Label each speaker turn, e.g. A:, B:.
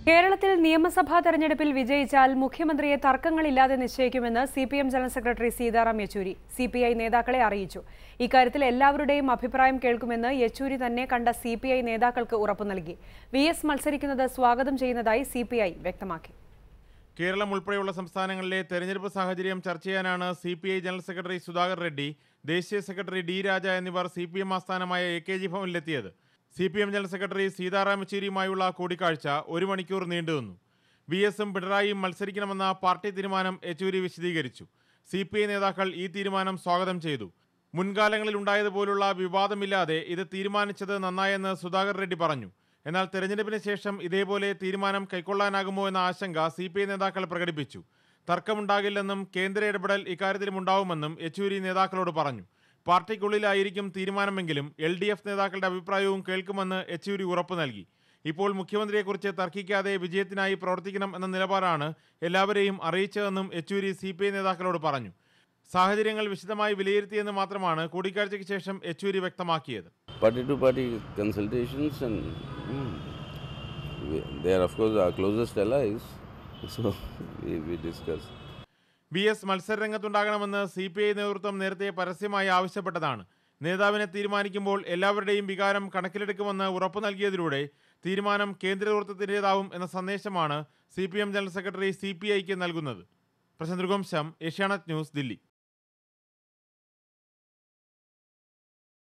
A: കേരളത്തിൽ നിയമസഭാ തെരഞ്ഞെടുപ്പിൽ വിജയിച്ചാൽ മുഖ്യമന്ത്രിയെ തർക്കങ്ങളില്ലാതെ നിശ്ചയിക്കുമെന്ന് C P M general secretary Sitaram Yechury C P I നേതാക്കളെ അറിയിച്ചു ഇക്കാര്യത്തിൽ എല്ലാവരുടെയും അഭിപ്രായം കേൾക്കുമെന്ന് യെച്ചൂരി തന്നെ കണ്ട സി പി ഐ നേതാക്കൾക്ക് ഉറപ്പു നൽകി വി എസ് മത്സരിക്കുന്നത് സ്വാഗതം ചെയ്യുന്നതായി സി പി ഐ വ്യക്തമാക്കി
B: കേരളം ഉൾപ്പെടെയുള്ള സംസ്ഥാനങ്ങളിലെ തെരഞ്ഞെടുപ്പ് സാഹചര്യം ചർച്ച ചെയ്യാനാണ് C P I general secretary Sudhakar Reddy ദേശീയ സെക്രട്ടറി ഡി രാജ എന്നിവർ സി പി എം ആസ്ഥാനമായ എ കെ ജി ഭവനിലെത്തിയത് C P M general secretary Sitaram യെച്ചൂരിയുമായുള്ള കൂടിക്കാഴ്ച ഒരു മണിക്കൂർ നീണ്ടുനിന്നു വി എസും പിണറായിയും മത്സരിക്കണമെന്ന പാർട്ടി തീരുമാനം യെച്ചൂരി വിശദീകരിച്ചു സി പി ഐ നേതാക്കൾ ഈ തീരുമാനം സ്വാഗതം ചെയ്തു മുൻകാലങ്ങളിൽ ഉണ്ടായതുപോലുള്ള വിവാദമില്ലാതെ ഇത് തീരുമാനിച്ചത് നന്നായെന്ന് സുധാകർ റെഡ്ഡി പറഞ്ഞു എന്നാൽ തെരഞ്ഞെടുപ്പിന് ശേഷം ഇതേപോലെ തീരുമാനം കൈക്കൊള്ളാനാകുമോ എന്ന ആശങ്ക സി പി ഐ നേതാക്കൾ പ്രകടിപ്പിച്ചു തർക്കമുണ്ടാകില്ലെന്നും കേന്ദ്ര ഇടപെടൽ ഇക്കാര്യത്തിലും ഉണ്ടാവുമെന്നും യെച്ചൂരി നേതാക്കളോട് പറഞ്ഞു പാർട്ടിക്കുള്ളിലായിരിക്കും തീരുമാനമെങ്കിലും എൽ ഡി എഫ് നേതാക്കളുടെ അഭിപ്രായവും കേൾക്കുമെന്ന് യെച്ചൂരി ഉറപ്പു നൽകി ഇപ്പോൾ മുഖ്യമന്ത്രിയെക്കുറിച്ച് തർക്കിക്കാതെ വിജയത്തിനായി പ്രവർത്തിക്കണം എന്ന നിലപാടാണ് എല്ലാവരെയും അറിയിച്ചതെന്നും യെച്ചൂരി സി പി ഐ നേതാക്കളോട് പറഞ്ഞു സാഹചര്യങ്ങൾ വിശദമായി വിലയിരുത്തിയെന്ന് മാത്രമാണ് കൂടിക്കാഴ്ചയ്ക്ക് ശേഷം യെച്ചൂരി വ്യക്തമാക്കിയത്
C: party to party consultations and mm, we, they are of course our closest allies so we, we discuss
B: V S മത്സരരംഗത്തുണ്ടാകണമെന്ന് സി പി ഐ നേതൃത്വം നേരത്തെ പരസ്യമായി ആവശ്യപ്പെട്ടതാണ് നേതാവിനെ തീരുമാനിക്കുമ്പോൾ എല്ലാവരുടെയും വികാരം കണക്കിലെടുക്കുമെന്ന് ഉറപ്പു നൽകിയതിലൂടെ തീരുമാനം കേന്ദ്ര നേതൃത്വത്തിൻ്റെതാവും എന്ന സന്ദേശമാണ് C P M general secretary C P ഐക്ക് നൽകുന്നത് പ്രശാന്ത് രഘുവംശം ഏഷ്യാനെറ്റ് ന്യൂസ് ദില്ലി